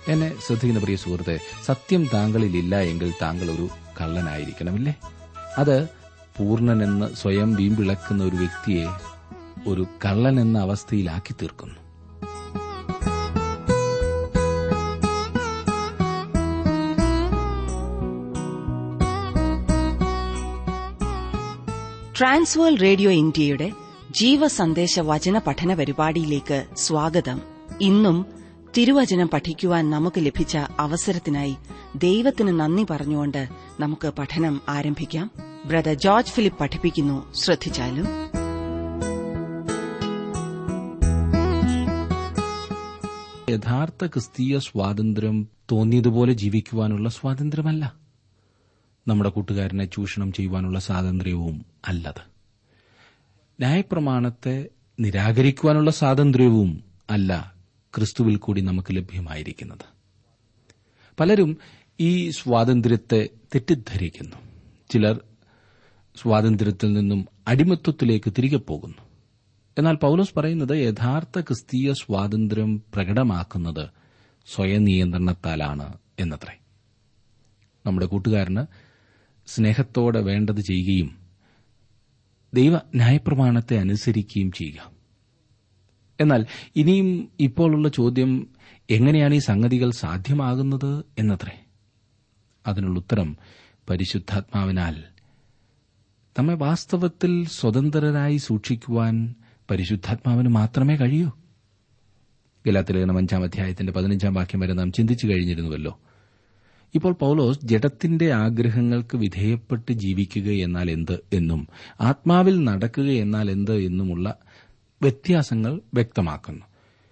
എന്നെ ശ്രദ്ധിക്കുന്ന പ്രിയ സുഹൃത്തെ സത്യം താങ്കളിലില്ല എങ്കിൽ താങ്കൾ ഒരു കള്ളനായിരിക്കണമില്ലേ അത് പൂർണ്ണനെന്ന് സ്വയം വീമ്പിളക്കുന്ന ഒരു വ്യക്തിയെ ഒരു കള്ളൻ എന്ന അവസ്ഥയിലാക്കി തീർക്കുന്നു ട്രാൻസ്വേൾ റേഡിയോ ഇന്ത്യയുടെ ജീവസന്ദേശ വചന പഠന പരിപാടിയിലേക്ക് സ്വാഗതം ഇന്നും തിരുവചനം പഠിക്കുവാൻ നമുക്ക് ലഭിച്ച അവസരത്തിനായി ദൈവത്തിന് നന്ദി പറഞ്ഞുകൊണ്ട് നമുക്ക് പഠനം ആരംഭിക്കാം ബ്രദർ ജോർജ് ഫിലിപ്പ് പഠിപ്പിക്കുന്നു ശ്രദ്ധിച്ചാലും യഥാർത്ഥ ക്രിസ്തീയ സ്വാതന്ത്ര്യം തോന്നിയതുപോലെ ജീവിക്കുവാനുള്ള സ്വാതന്ത്ര്യമല്ല നമ്മുടെ കൂട്ടുകാരനെ ചൂഷണം ചെയ്യുവാനുള്ള സ്വാതന്ത്ര്യവും അല്ലത് ന്യായപ്രമാണത്തെ നിരാകരിക്കുവാനുള്ള സ്വാതന്ത്ര്യവും അല്ല ക്രിസ്തുവിൽ കൂടി നമുക്ക് ലഭ്യമായിരിക്കുന്നത് പലരും ഈ സ്വാതന്ത്ര്യത്തെ തെറ്റിദ്ധരിക്കുന്നു ചിലർ സ്വാതന്ത്ര്യത്തിൽ നിന്നും അടിമത്വത്തിലേക്ക് തിരികെ പോകുന്നു എന്നാൽ പൌലോസ് പറയുന്നത് യഥാർത്ഥ ക്രിസ്തീയ സ്വാതന്ത്ര്യം പ്രകടമാക്കുന്നത് സ്വയം നിയന്ത്രണത്താലാണ് എന്നത്രേ നമ്മുടെ കൂട്ടുകാരന് സ്നേഹത്തോടെ വേണ്ടത് ചെയ്യുകയും ദൈവ ന്യായപ്രമാണത്തെ അനുസരിക്കുകയും ചെയ്യുക എന്നാൽ ഇനിയും ഇപ്പോഴുള്ള ചോദ്യം എങ്ങനെയാണ് ഈ സംഗതികൾ സാധ്യമാകുന്നത് എന്നത്രേ അതിനുള്ള ഉത്തരം പരിശുദ്ധാത്മാവിനാൽ നമ്മെ വാസ്തവത്തിൽ സ്വതന്ത്രരായി സൂക്ഷിക്കുവാൻ പരിശുദ്ധാത്മാവിന് മാത്രമേ കഴിയൂ ഗലാത്തിലേഖനം അഞ്ചാം അധ്യായത്തിന്റെ പതിനഞ്ചാം വാക്യം വരെ നാം ചിന്തിച്ചു കഴിഞ്ഞിരുന്നുവല്ലോ ഇപ്പോൾ പൌലോസ് ജഡത്തിന്റെ ആഗ്രഹങ്ങൾക്ക് വിധേയപ്പെട്ട് ജീവിക്കുക എന്നാൽ എന്ത് എന്നും ആത്മാവിൽ നടക്കുക എന്നാൽ എന്ത് എന്നുമുള്ള വ്യത്യാസങ്ങൾ വ്യക്തമാക്കുന്നു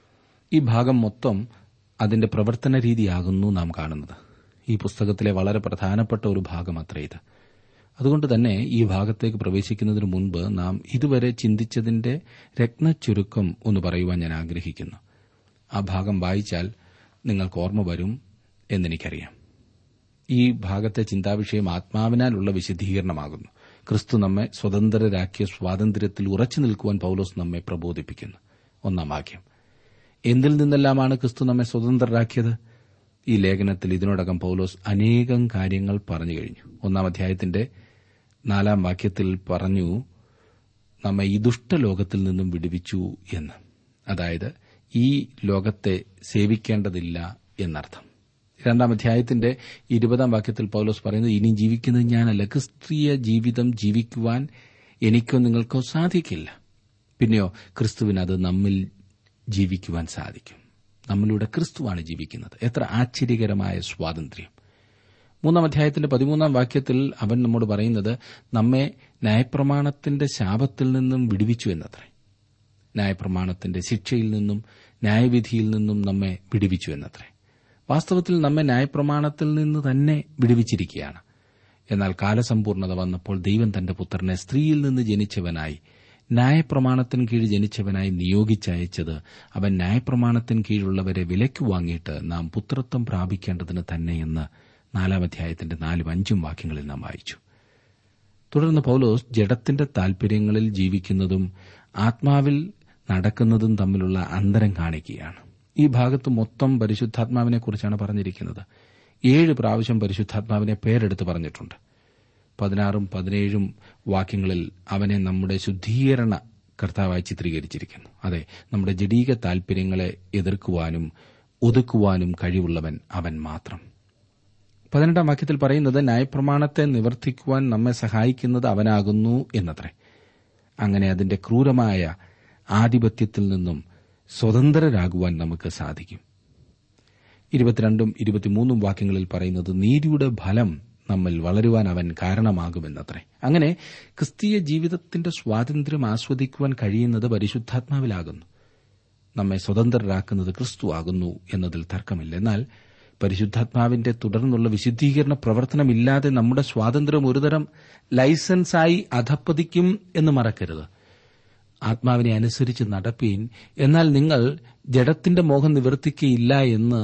ഈ ഭാഗം മൊത്തം അതിന്റെ പ്രവർത്തന രീതിയാകുന്നു നാം കാണുന്നത് ഈ പുസ്തകത്തിലെ വളരെ പ്രധാനപ്പെട്ട ഒരു ഭാഗം അത്ര ഇത് അതുകൊണ്ട് തന്നെ ഈ ഭാഗത്തേക്ക് പ്രവേശിക്കുന്നതിന് മുൻപ് നാം ഇതുവരെ ചിന്തിച്ചതിന്റെ രത്നച്ചുരുക്കം ഒന്ന് പറയുവാൻ ഞാൻ ആഗ്രഹിക്കുന്നു ആ ഭാഗം വായിച്ചാൽ നിങ്ങൾക്ക് ഓർമ്മ വരും എന്നെനിക്കറിയാം ഈ ഭാഗത്തെ ചിന്താവിഷയം ആത്മാവിനാലുള്ള വിശദീകരണമാകുന്നു ക്രിസ്തു നമ്മെ സ്വതന്ത്രരാക്കിയ സ്വാതന്ത്ര്യത്തിൽ ഉറച്ചു നിൽക്കുവാൻ പൌലോസ് നമ്മെ പ്രബോധിപ്പിക്കുന്നു ഒന്നാം വാക്യം എന്തിൽ നിന്നെല്ലാമാണ് ക്രിസ്തു നമ്മെ സ്വതന്ത്രരാക്കിയത് ഈ ലേഖനത്തിൽ ഇതിനോടകം പൌലോസ് അനേകം കാര്യങ്ങൾ പറഞ്ഞു കഴിഞ്ഞു ഒന്നാം അധ്യായത്തിന്റെ നാലാം വാക്യത്തിൽ പറഞ്ഞു നമ്മെ ഈ ദുഷ്ടലോകത്തിൽ നിന്നും വിടുവിച്ചു എന്ന് അതായത് ഈ ലോകത്തെ സേവിക്കേണ്ടതില്ല എന്നർത്ഥം രണ്ടാം അധ്യായത്തിന്റെ ഇരുപതാം വാക്യത്തിൽ പൌലോസ് പറയുന്നത് ഇനി ജീവിക്കുന്നത് ഞാനല്ല ക്രിസ്തീയ ജീവിതം ജീവിക്കുവാൻ എനിക്കോ നിങ്ങൾക്കോ സാധിക്കില്ല പിന്നെയോ ക്രിസ്തുവിന് അത് നമ്മിൽ ജീവിക്കുവാൻ സാധിക്കും നമ്മളിലൂടെ ക്രിസ്തുവാണ് ജീവിക്കുന്നത് എത്ര ആശ്ചര്യകരമായ സ്വാതന്ത്ര്യം മൂന്നാം അധ്യായത്തിന്റെ പതിമൂന്നാം വാക്യത്തിൽ അവൻ നമ്മോട് പറയുന്നത് നമ്മെ ന്യായപ്രമാണത്തിന്റെ ശാപത്തിൽ നിന്നും വിടുവിച്ചു എന്നത്രേ ന്യായപ്രമാണത്തിന്റെ ശിക്ഷയിൽ നിന്നും ന്യായവിധിയിൽ നിന്നും നമ്മെ വിടുവിച്ചു എന്നത്രേ വാസ്തവത്തിൽ നമ്മെ ന്യായപ്രമാണത്തിൽ നിന്ന് തന്നെ വിടുവിച്ചിരിക്കുകയാണ് എന്നാൽ കാലസമ്പൂർണത വന്നപ്പോൾ ദൈവം തന്റെ പുത്രനെ സ്ത്രീയിൽ നിന്ന് ജനിച്ചവനായി ന്യായപ്രമാണത്തിന് കീഴ് ജനിച്ചവനായി നിയോഗിച്ചയച്ചത് അവൻ ന്യായപ്രമാണത്തിന് കീഴുള്ളവരെ വിലയ്ക്ക് വാങ്ങിയിട്ട് നാം പുത്രത്വം പ്രാപിക്കേണ്ടതിന് തന്നെയെന്ന് നാലാം അധ്യായത്തിന്റെ നാലും അഞ്ചും വാക്യങ്ങളിൽ നാം വായിച്ചു തുടർന്ന് പൌലോസ് ജഡത്തിന്റെ താൽപര്യങ്ങളിൽ ജീവിക്കുന്നതും ആത്മാവിൽ നടക്കുന്നതും തമ്മിലുള്ള അന്തരം കാണിക്കുകയാണ് ഈ ഭാഗത്ത് മൊത്തം പരിശുദ്ധാത്മാവിനെക്കുറിച്ചാണ് പറഞ്ഞിരിക്കുന്നത് ഏഴ് പ്രാവശ്യം പരിശുദ്ധാത്മാവിനെ പേരെടുത്ത് പറഞ്ഞിട്ടുണ്ട് പതിനാറും പതിനേഴും വാക്യങ്ങളിൽ അവനെ നമ്മുടെ ശുദ്ധീകരണ കർത്താവായി ചിത്രീകരിച്ചിരിക്കുന്നു അതെ നമ്മുടെ ജഡീക താൽപര്യങ്ങളെ എതിർക്കുവാനും ഒതുക്കുവാനും കഴിവുള്ളവൻ അവൻ മാത്രം പതിനെട്ടാം വാക്യത്തിൽ പറയുന്നത് ന്യായപ്രമാണത്തെ നിവർത്തിക്കുവാൻ നമ്മെ സഹായിക്കുന്നത് അവനാകുന്നു എന്നത്രേ അങ്ങനെ അതിന്റെ ക്രൂരമായ ആധിപത്യത്തിൽ നിന്നും സ്വതന്ത്രരാകുവാൻ നമുക്ക് സാധിക്കും ഇരുപത്തിരണ്ടും ഇരുപത്തിമൂന്നും വാക്യങ്ങളിൽ പറയുന്നത് നീതിയുടെ ഫലം നമ്മിൽ വളരുവാൻ അവൻ കാരണമാകുമെന്നത്രേ അങ്ങനെ ക്രിസ്തീയ ജീവിതത്തിന്റെ സ്വാതന്ത്ര്യം ആസ്വദിക്കുവാൻ കഴിയുന്നത് പരിശുദ്ധാത്മാവിലാകുന്നു നമ്മെ സ്വതന്ത്രരാക്കുന്നത് ക്രിസ്തു ആകുന്നു എന്നതിൽ തർക്കമില്ല എന്നാൽ പരിശുദ്ധാത്മാവിന്റെ തുടർന്നുള്ള വിശുദ്ധീകരണ പ്രവർത്തനമില്ലാതെ നമ്മുടെ സ്വാതന്ത്ര്യം ഒരുതരം ലൈസൻസായി അധപ്പതിക്കും എന്ന് മറക്കരുത് ആത്മാവിനെ അനുസരിച്ച് നടപ്പീൻ എന്നാൽ നിങ്ങൾ ജഡത്തിന്റെ മോഹം നിവർത്തിക്കയില്ല എന്ന്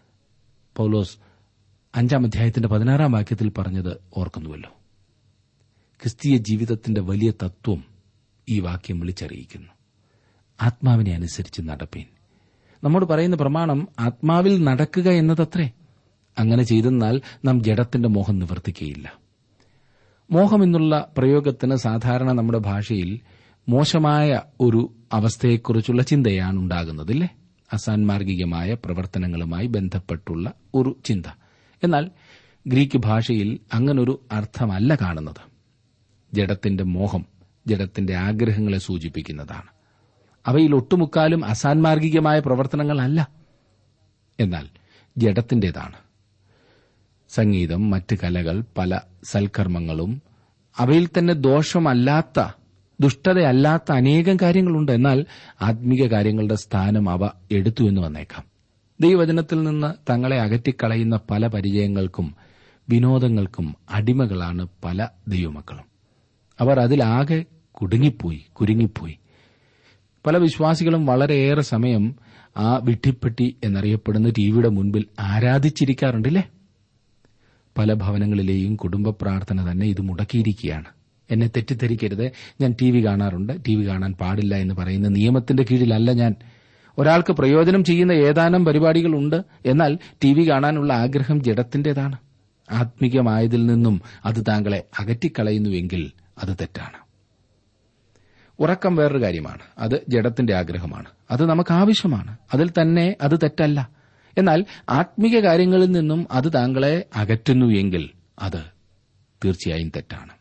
പൌലോസ് അഞ്ചാം അധ്യായത്തിന്റെ പതിനാറാം വാക്യത്തിൽ പറഞ്ഞത് ഓർക്കുന്നുവല്ലോ ക്രിസ്തീയ ജീവിതത്തിന്റെ വലിയ തത്വം ഈ വാക്യം വിളിച്ചറിയിക്കുന്നു ആത്മാവിനെ അനുസരിച്ച് നടപ്പീൻ നമ്മോട് പറയുന്ന പ്രമാണം ആത്മാവിൽ നടക്കുക എന്നതത്രേ അങ്ങനെ ചെയ്തെന്നാൽ നാം ജഡത്തിന്റെ മോഹം നിവർത്തിക്കുകയില്ല മോഹം എന്നുള്ള പ്രയോഗത്തിന് സാധാരണ നമ്മുടെ ഭാഷയിൽ മോശമായ ഒരു അവസ്ഥയെക്കുറിച്ചുള്ള ചിന്തയാണ് ഉണ്ടാകുന്നതില്ലേ അസാൻമാർഗികമായ പ്രവർത്തനങ്ങളുമായി ബന്ധപ്പെട്ടുള്ള ഒരു ചിന്ത എന്നാൽ ഗ്രീക്ക് ഭാഷയിൽ അങ്ങനൊരു അർത്ഥമല്ല കാണുന്നത് ജഡത്തിന്റെ മോഹം ജഡത്തിന്റെ ആഗ്രഹങ്ങളെ സൂചിപ്പിക്കുന്നതാണ് അവയിൽ ഒട്ടുമുക്കാലും അസാൻമാർഗികമായ പ്രവർത്തനങ്ങളല്ല എന്നാൽ ജഡത്തിന്റേതാണ് സംഗീതം മറ്റ് കലകൾ പല സൽക്കർമ്മങ്ങളും അവയിൽ തന്നെ ദോഷമല്ലാത്ത ദുഷ്ടതയല്ലാത്ത അനേകം കാര്യങ്ങളുണ്ട് എന്നാൽ ആത്മീക കാര്യങ്ങളുടെ സ്ഥാനം അവ എടുത്തു എന്ന് വന്നേക്കാം ദൈവവചനത്തിൽ നിന്ന് തങ്ങളെ അകറ്റിക്കളയുന്ന പല പരിചയങ്ങൾക്കും വിനോദങ്ങൾക്കും അടിമകളാണ് പല ദൈവമക്കളും അവർ അതിലാകെ കുടുങ്ങിപ്പോയി കുരുങ്ങിപ്പോയി പല വിശ്വാസികളും വളരെയേറെ സമയം ആ വിഡ്ഢിപ്പെട്ടി എന്നറിയപ്പെടുന്ന ടിവിയുടെ മുൻപിൽ ആരാധിച്ചിരിക്കാറുണ്ടല്ലേ പല ഭവനങ്ങളിലെയും കുടുംബ പ്രാർത്ഥന തന്നെ ഇത് മുടക്കിയിരിക്കുകയാണ് എന്നെ തെറ്റിദ്ധരിക്കരുത് ഞാൻ ടി വി കാണാറുണ്ട് ടി വി കാണാൻ പാടില്ല എന്ന് പറയുന്ന നിയമത്തിന്റെ കീഴിലല്ല ഞാൻ ഒരാൾക്ക് പ്രയോജനം ചെയ്യുന്ന ഏതാനും പരിപാടികളുണ്ട് എന്നാൽ ടി വി കാണാനുള്ള ആഗ്രഹം ജഡത്തിന്റേതാണ് ആത്മീകമായതിൽ നിന്നും അത് താങ്കളെ അകറ്റിക്കളയുന്നുവെങ്കിൽ അത് തെറ്റാണ് ഉറക്കം വേറൊരു കാര്യമാണ് അത് ജഡത്തിന്റെ ആഗ്രഹമാണ് അത് നമുക്ക് ആവശ്യമാണ് അതിൽ തന്നെ അത് തെറ്റല്ല എന്നാൽ ആത്മീക കാര്യങ്ങളിൽ നിന്നും അത് താങ്കളെ അകറ്റുന്നുവെങ്കിൽ അത് തീർച്ചയായും തെറ്റാണ്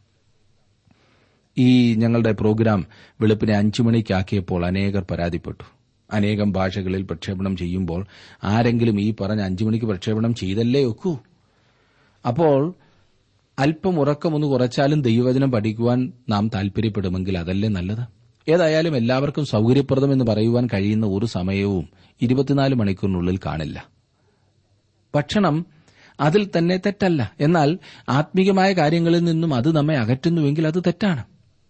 ഈ ഞങ്ങളുടെ പ്രോഗ്രാം വെളുപ്പിനെ അഞ്ചു മണിക്കാക്കിയപ്പോൾ അനേകർ പരാതിപ്പെട്ടു അനേകം ഭാഷകളിൽ പ്രക്ഷേപണം ചെയ്യുമ്പോൾ ആരെങ്കിലും ഈ പറഞ്ഞ അഞ്ചു മണിക്ക് പ്രക്ഷേപണം ചെയ്തല്ലേ ഒക്കൂ അപ്പോൾ അല്പം ഉറക്കമൊന്ന് കുറച്ചാലും ദൈവവചനം പഠിക്കുവാൻ നാം താൽപര്യപ്പെടുമെങ്കിൽ അതല്ലേ നല്ലത് ഏതായാലും എല്ലാവർക്കും സൌകര്യപ്രദം എന്ന് പറയുവാൻ കഴിയുന്ന ഒരു സമയവും ഇരുപത്തിനാല് മണിക്കൂറിനുള്ളിൽ കാണില്ല ഭക്ഷണം അതിൽ തന്നെ തെറ്റല്ല എന്നാൽ ആത്മീകമായ കാര്യങ്ങളിൽ നിന്നും അത് നമ്മെ അകറ്റുന്നുവെങ്കിൽ അത് തെറ്റാണ്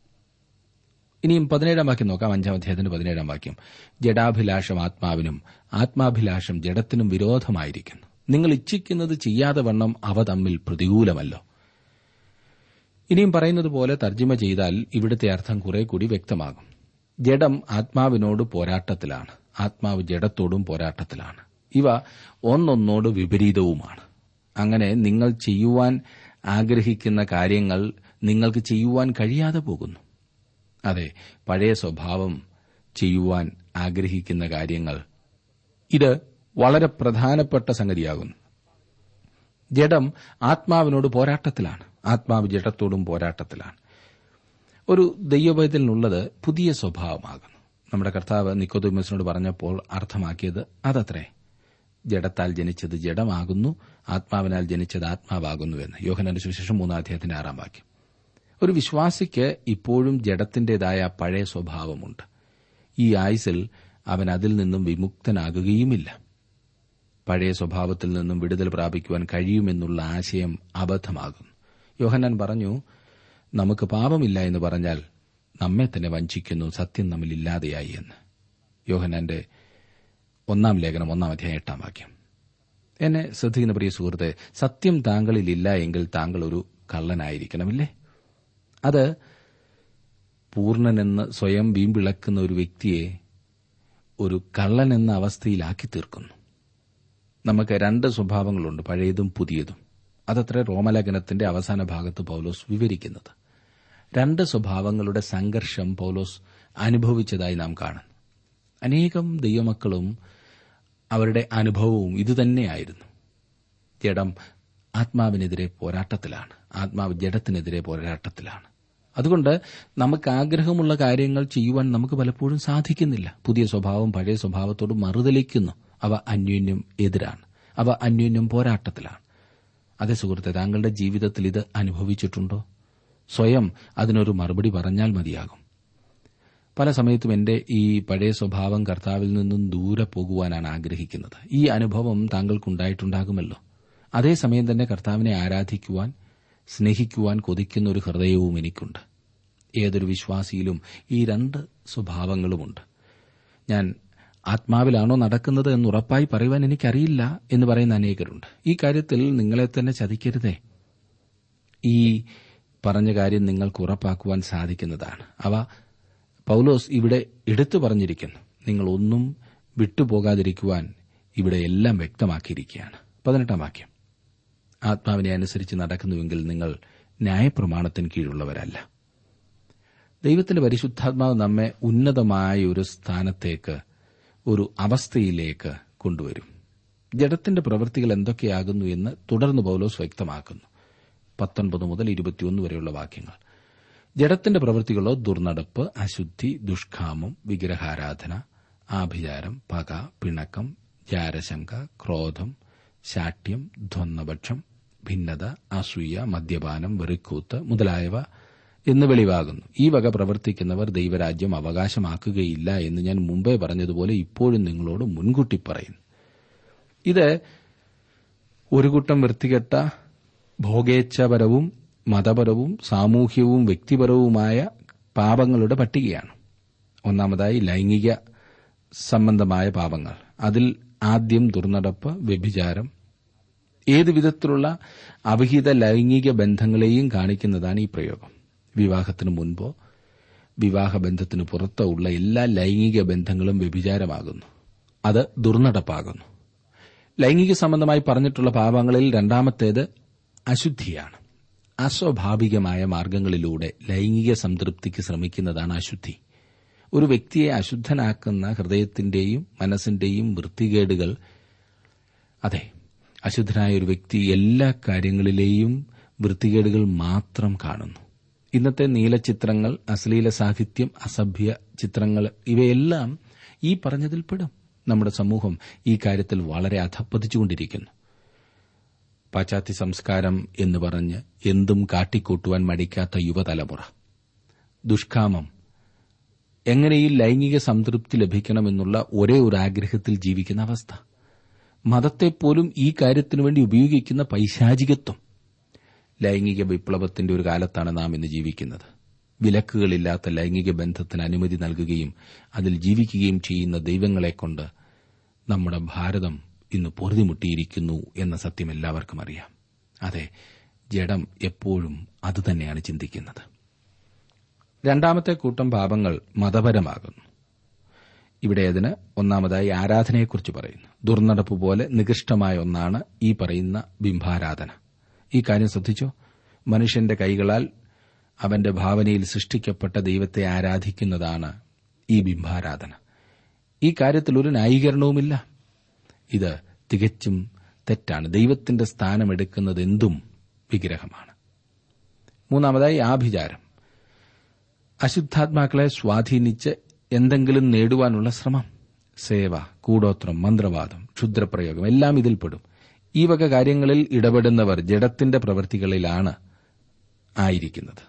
ഇനിയും പതിനേഴാം വാക്യം നോക്കാം അഞ്ചാം അധ്യായത്തിന്റെ പതിനേഴാം വാക്യം ജഡാഭിലാഷം ആത്മാവിനും ആത്മാഭിലാഷം ജഡത്തിനും വിരോധമായിരിക്കുന്നു നിങ്ങൾ ഇച്ഛിക്കുന്നത് ചെയ്യാതെ വണ്ണം അവ തമ്മിൽ പ്രതികൂലമല്ലോ ഇനിയും പറയുന്നത് പോലെ തർജ്ജിമ ചെയ്താൽ ഇവിടുത്തെ അർത്ഥം കുറെ കൂടി വ്യക്തമാകും ജഡം ആത്മാവിനോട് പോരാട്ടത്തിലാണ് ആത്മാവ് ജഡത്തോടും പോരാട്ടത്തിലാണ് ഇവ ഒന്നൊന്നോട് വിപരീതവുമാണ് അങ്ങനെ നിങ്ങൾ ചെയ്യുവാൻ ആഗ്രഹിക്കുന്ന കാര്യങ്ങൾ നിങ്ങൾക്ക് ചെയ്യുവാൻ കഴിയാതെ പോകുന്നു അതെ പഴയ സ്വഭാവം ചെയ്യുവാൻ ആഗ്രഹിക്കുന്ന കാര്യങ്ങൾ ഇത് വളരെ പ്രധാനപ്പെട്ട സംഗതിയാകുന്നു ജഡം ആത്മാവിനോട് പോരാട്ടത്തിലാണ് ആത്മാവ് ജഡത്തോടും പോരാട്ടത്തിലാണ് ഒരു ദൈവഭയത്തിനുള്ളത് പുതിയ സ്വഭാവമാകുന്നു നമ്മുടെ കർത്താവ് നിക്കോദോമസിനോട് പറഞ്ഞപ്പോൾ അർത്ഥമാക്കിയത് അതത്രേ ജഡത്താൽ ജനിച്ചത് ജഡമാകുന്നു ആത്മാവിനാൽ ജനിച്ചത് ആത്മാവാകുന്നുവെന്ന് യോഹനന്റെ സുവിശേഷം മൂന്നാം അധ്യായത്തിന്റെ ആറാം വാക്യം ഒരു വിശ്വാസിക്ക് ഇപ്പോഴും ജഡത്തിന്റേതായ പഴയ സ്വഭാവമുണ്ട് ഈ ആയുസിൽ അവൻ അതിൽ നിന്നും വിമുക്തനാകുകയുമില്ല പഴയ സ്വഭാവത്തിൽ നിന്നും വിടുതൽ പ്രാപിക്കുവാൻ കഴിയുമെന്നുള്ള ആശയം അബദ്ധമാകുന്നു യോഹന്നാൻ പറഞ്ഞു നമുക്ക് പാപമില്ല എന്ന് പറഞ്ഞാൽ നമ്മെ തന്നെ വഞ്ചിക്കുന്നു സത്യം നമ്മിൽ ഇല്ലാതെയായി എന്ന് യോഹന്നാന്റെ ഒന്നാം ലേഖനം ഒന്നാം അധ്യായം എട്ടാം വാക്യം എന്നെ ശ്രദ്ധിക്കുന്ന പ്രിയ സുഹൃത്തെ സത്യം താങ്കളിൽ ഇല്ല എങ്കിൽ താങ്കൾ ഒരു കള്ളനായിരിക്കണമില്ലേ അത് പൂർണ്ണനെന്ന് സ്വയം വീമ്പിളക്കുന്ന ഒരു വ്യക്തിയെ ഒരു കള്ളൻ എന്ന അവസ്ഥയിലാക്കി തീർക്കുന്നു നമുക്ക് രണ്ട് സ്വഭാവങ്ങളുണ്ട് പഴയതും പുതിയതും അതത്ര റോമലേഖനത്തിന്റെ അവസാന ഭാഗത്ത് പൌലോസ് വിവരിക്കുന്നത് രണ്ട് സ്വഭാവങ്ങളുടെ സംഘർഷം പൌലോസ് അനുഭവിച്ചതായി നാം കാണുന്നു അനേകം ദൈവമക്കളും അവരുടെ അനുഭവവും ഇതുതന്നെയായിരുന്നു ജഡം ആത്മാവിനെതിരെ പോരാട്ടത്തിലാണ് ആത്മാവ് ജഡത്തിനെതിരെ പോരാട്ടത്തിലാണ് അതുകൊണ്ട് നമുക്ക് ആഗ്രഹമുള്ള കാര്യങ്ങൾ ചെയ്യുവാൻ നമുക്ക് പലപ്പോഴും സാധിക്കുന്നില്ല പുതിയ സ്വഭാവം പഴയ സ്വഭാവത്തോട് മറുതലിക്കുന്നു അവ അന്യോന്യം എതിരാണ് അവ അന്യോന്യം പോരാട്ടത്തിലാണ് അതേ സുഹൃത്തെ താങ്കളുടെ ജീവിതത്തിൽ ഇത് അനുഭവിച്ചിട്ടുണ്ടോ സ്വയം അതിനൊരു മറുപടി പറഞ്ഞാൽ മതിയാകും പല സമയത്തും എന്റെ ഈ പഴയ സ്വഭാവം കർത്താവിൽ നിന്നും ദൂരെ പോകുവാനാണ് ആഗ്രഹിക്കുന്നത് ഈ അനുഭവം താങ്കൾക്കുണ്ടായിട്ടുണ്ടാകുമല്ലോ അതേസമയം തന്നെ കർത്താവിനെ ആരാധിക്കുവാൻ സ്നേഹിക്കുവാൻ കൊതിക്കുന്ന ഒരു ഹൃദയവും എനിക്കുണ്ട് ഏതൊരു വിശ്വാസിയിലും ഈ രണ്ട് സ്വഭാവങ്ങളുമുണ്ട് ഞാൻ ആത്മാവിലാണോ നടക്കുന്നത് എന്ന് ഉറപ്പായി പറയുവാൻ എനിക്കറിയില്ല എന്ന് പറയുന്ന അനേകരുണ്ട് ഈ കാര്യത്തിൽ നിങ്ങളെ തന്നെ ചതിക്കരുതേ ഈ പറഞ്ഞ കാര്യം നിങ്ങൾക്ക് ഉറപ്പാക്കുവാൻ സാധിക്കുന്നതാണ് അവ പൌലോസ് ഇവിടെ എടുത്തു പറഞ്ഞിരിക്കുന്നു നിങ്ങൾ ഒന്നും വിട്ടുപോകാതിരിക്കുവാൻ ഇവിടെ എല്ലാം വ്യക്തമാക്കിയിരിക്കുകയാണ് പതിനെട്ടാം വാക്യം ആത്മാവിനെ അനുസരിച്ച് നടക്കുന്നുവെങ്കിൽ നിങ്ങൾ ന്യായപ്രമാണത്തിന് കീഴുള്ളവരല്ല ദൈവത്തിന്റെ പരിശുദ്ധാത്മാവ് നമ്മെ ഉന്നതമായ ഒരു സ്ഥാനത്തേക്ക് ഒരു അവസ്ഥയിലേക്ക് കൊണ്ടുവരും ജഡത്തിന്റെ പ്രവൃത്തികൾ എന്തൊക്കെയാകുന്നു എന്ന് തുടർന്ന് പൗലോസ് വ്യക്തമാക്കുന്നു പത്തൊൻപത് മുതൽ ഇരുപത്തിയൊന്ന് വരെയുള്ള വാക്യങ്ങൾ ജഡത്തിന്റെ പ്രവൃത്തികളോ ദുർനടപ്പ് അശുദ്ധി ദുഷ്കാമം വിഗ്രഹാരാധന ആഭിചാരം പക പിണക്കം ജാരശങ്ക ക്രോധം ശാഠ്യം ധ്വന്നപക്ഷം ഭിന്നത അസൂയ മദ്യപാനം വെറിക്കൂത്ത് മുതലായവ എന്ന് വെളിവാകുന്നു ഈ വക പ്രവർത്തിക്കുന്നവർ ദൈവരാജ്യം അവകാശമാക്കുകയില്ല എന്ന് ഞാൻ മുമ്പേ പറഞ്ഞതുപോലെ ഇപ്പോഴും നിങ്ങളോട് മുൻകൂട്ടി പറയുന്നു ഇത് ഒരു കൂട്ടം വൃത്തികെട്ട ഭോഗേച്ഛപരവും മതപരവും സാമൂഹ്യവും വ്യക്തിപരവുമായ പാപങ്ങളുടെ പട്ടികയാണ് ഒന്നാമതായി ലൈംഗിക സംബന്ധമായ പാപങ്ങൾ അതിൽ ആദ്യം ദുർനടപ്പ് വ്യഭിചാരം ഏതു വിധത്തിലുള്ള അവിഹിത ലൈംഗിക ബന്ധങ്ങളെയും കാണിക്കുന്നതാണ് ഈ പ്രയോഗം വിവാഹത്തിന് മുൻപോ വിവാഹബന്ധത്തിന് പുറത്തോ ഉള്ള എല്ലാ ലൈംഗിക ബന്ധങ്ങളും വ്യഭിചാരമാകുന്നു അത് ദുർനടപ്പാകുന്നു ലൈംഗിക സംബന്ധമായി പറഞ്ഞിട്ടുള്ള പാപങ്ങളിൽ രണ്ടാമത്തേത് അശുദ്ധിയാണ് അസ്വാഭാവികമായ മാർഗങ്ങളിലൂടെ ലൈംഗിക സംതൃപ്തിക്ക് ശ്രമിക്കുന്നതാണ് അശുദ്ധി ഒരു വ്യക്തിയെ അശുദ്ധനാക്കുന്ന ഹൃദയത്തിന്റെയും മനസ്സിന്റെയും വൃത്തികേടുകൾ അതെ അശുദ്ധനായ ഒരു വ്യക്തി എല്ലാ കാര്യങ്ങളിലെയും വൃത്തികേടുകൾ മാത്രം കാണുന്നു ഇന്നത്തെ നീലചിത്രങ്ങൾ അശ്ലീല സാഹിത്യം അസഭ്യ ചിത്രങ്ങൾ ഇവയെല്ലാം ഈ പറഞ്ഞതിൽ പെടും നമ്മുടെ സമൂഹം ഈ കാര്യത്തിൽ വളരെ അധപ്പതിച്ചുകൊണ്ടിരിക്കുന്നു പാശ്ചാത്യ സംസ്കാരം എന്ന് പറഞ്ഞ് എന്തും കാട്ടിക്കൂട്ടുവാൻ മടിക്കാത്ത യുവതലമുറ ദുഷ്കാമം എങ്ങനെ ഈ ലൈംഗിക സംതൃപ്തി ലഭിക്കണമെന്നുള്ള ഒരേ ഒരു ആഗ്രഹത്തിൽ ജീവിക്കുന്ന അവസ്ഥ മതത്തെപ്പോലും ഈ കാര്യത്തിനു വേണ്ടി ഉപയോഗിക്കുന്ന പൈശാചികത്വം ലൈംഗിക വിപ്ലവത്തിന്റെ ഒരു കാലത്താണ് നാം ഇന്ന് ജീവിക്കുന്നത് വിലക്കുകളില്ലാത്ത ലൈംഗിക ബന്ധത്തിന് അനുമതി നൽകുകയും അതിൽ ജീവിക്കുകയും ചെയ്യുന്ന ദൈവങ്ങളെക്കൊണ്ട് നമ്മുടെ ഭാരതം ഇന്ന് പൊറുതിമുട്ടിയിരിക്കുന്നു എന്ന സത്യം എല്ലാവർക്കും അറിയാം അതെ ജഡം എപ്പോഴും അതുതന്നെയാണ് ചിന്തിക്കുന്നത് രണ്ടാമത്തെ കൂട്ടം പാപങ്ങൾ മതപരമാകുന്നു ഇവിടെ അതിന് ഒന്നാമതായി ആരാധനയെക്കുറിച്ച് പറയുന്നു ദുർനടപ്പ് പോലെ നികൃഷ്ടമായ ഒന്നാണ് ഈ പറയുന്ന ബിംബാരാധന ഈ കാര്യം ശ്രദ്ധിച്ചോ മനുഷ്യന്റെ കൈകളാൽ അവന്റെ ഭാവനയിൽ സൃഷ്ടിക്കപ്പെട്ട ദൈവത്തെ ആരാധിക്കുന്നതാണ് ഈ ബിംബാരാധന ഈ കാര്യത്തിൽ ഒരു ന്യായീകരണവുമില്ല ഇത് തികച്ചും തെറ്റാണ് ദൈവത്തിന്റെ സ്ഥാനമെടുക്കുന്നത് എന്തും വിഗ്രഹമാണ് മൂന്നാമതായി ആഭിചാരം അശുദ്ധാത്മാക്കളെ സ്വാധീനിച്ച് എന്തെങ്കിലും നേടുവാനുള്ള ശ്രമം സേവ കൂടോത്രം മന്ത്രവാദം ക്ഷുദ്രപ്രയോഗം എല്ലാം ഇതിൽപ്പെടും ഈ വക കാര്യങ്ങളിൽ ഇടപെടുന്നവർ ജഡത്തിന്റെ പ്രവൃത്തികളിലാണ് ആയിരിക്കുന്നത്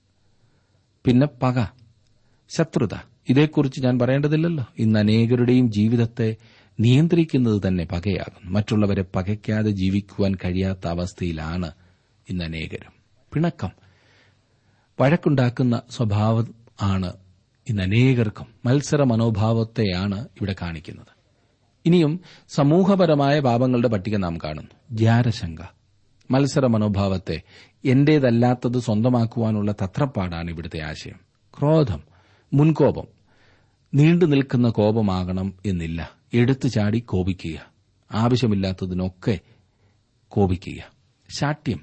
പിന്നെ പക ശത്രുത ഇതേക്കുറിച്ച് ഞാൻ പറയേണ്ടതില്ലല്ലോ ഇന്ന് അനേകരുടെയും ജീവിതത്തെ നിയന്ത്രിക്കുന്നത് തന്നെ പകയാകുന്നു മറ്റുള്ളവരെ പകയ്ക്കാതെ ജീവിക്കുവാൻ കഴിയാത്ത അവസ്ഥയിലാണ് ഇന്ന് അനേകരും പിണക്കം വഴക്കുണ്ടാക്കുന്ന സ്വഭാവം ആണ് ഇന്ന് അനേകർക്കും മത്സര മനോഭാവത്തെയാണ് ഇവിടെ കാണിക്കുന്നത് ഇനിയും സമൂഹപരമായ പാപങ്ങളുടെ പട്ടിക നാം കാണുന്നു ജാരശങ്ക മത്സര മനോഭാവത്തെ എന്റേതല്ലാത്തത് സ്വന്തമാക്കുവാനുള്ള തത്രപ്പാടാണ് ഇവിടുത്തെ ആശയം ക്രോധം മുൻകോപം നീണ്ടു നിൽക്കുന്ന കോപമാകണം എന്നില്ല എടുത്തു ചാടി കോപിക്കുക ആവശ്യമില്ലാത്തതിനൊക്കെ കോപിക്കുക ശാഠ്യം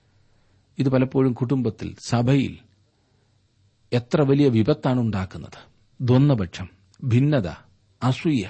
ഇത് പലപ്പോഴും കുടുംബത്തിൽ സഭയിൽ എത്ര വലിയ വിപത്താണ് ഉണ്ടാക്കുന്നത് ദ്വന്ദ്പക്ഷം ഭിന്നത അസൂയ